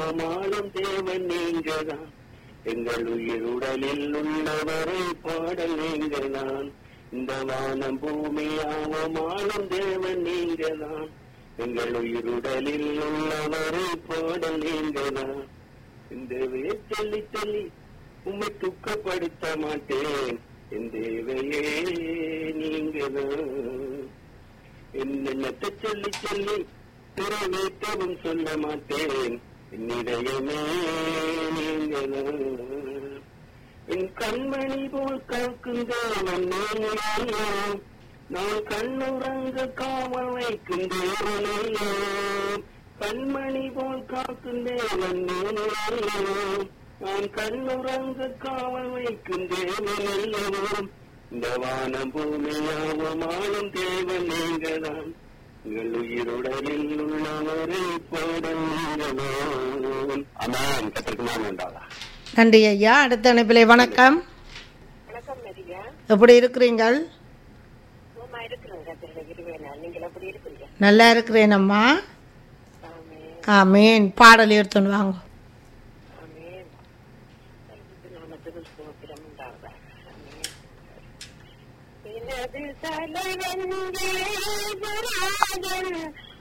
ஆவமாலும் தேவன் நீங்கதான் எங்கள் உயிருடலில் உள்ளவரை பாடல் நீங்கதான் இந்த வானம் பூமி ஆவமாலும் தேவன் நீங்கதான் எங்கள் உயிருடலில் உள்ளவரை பாடல் நீங்கதான் இந்த சொல்லி சொல்லி உம்மை துக்கப்படுத்த மாட்டேன் என் தேவையே நீங்கதான் என்னென்னத்தை சொல்லி சொல்லி புறவேற்றவும் சொல்ல மாட்டேன் என்னிடையமே நீங்கதான் என் கண்மணி போல் காக்கும் தேவன் நீங்களா நான் கண்ணுறங்க காவல் வைக்கும் தேவனல்லோ கண்மணி போல் காக்கும் தேவன் நீங்களா நான் கண்ணுறங்க காவல் வைக்கும் தேவனல்லோ இந்த வானம் பூமியாவமானும் தேவன் நீங்கதான் உங்கள் உயிருடலில் உள்ளவரை பாடல் நீங்கதான் அமேன் கத்திற்கு நான் உண்டாதா நன்றி ஐயா அடுத்த அனுப்பிலே வணக்கம் வணக்கம் மரியா எப்படி இருக்கிறீங்கள் சும்மா இருக்கிறேங்க கத்திரில இருவேனா நீங்கள் எப்படி இருக்கிறீங்க நல்லா இருக்கிறேன் அம்மா ஆமே ஆமீன் பாடல் எடுத்துன்னு வாங்க ஆமே நாமத்துக்கு ஸ்தோத்திரம் உண்டாவதாக ஆமே எனது தலைவன் தேவராஜன்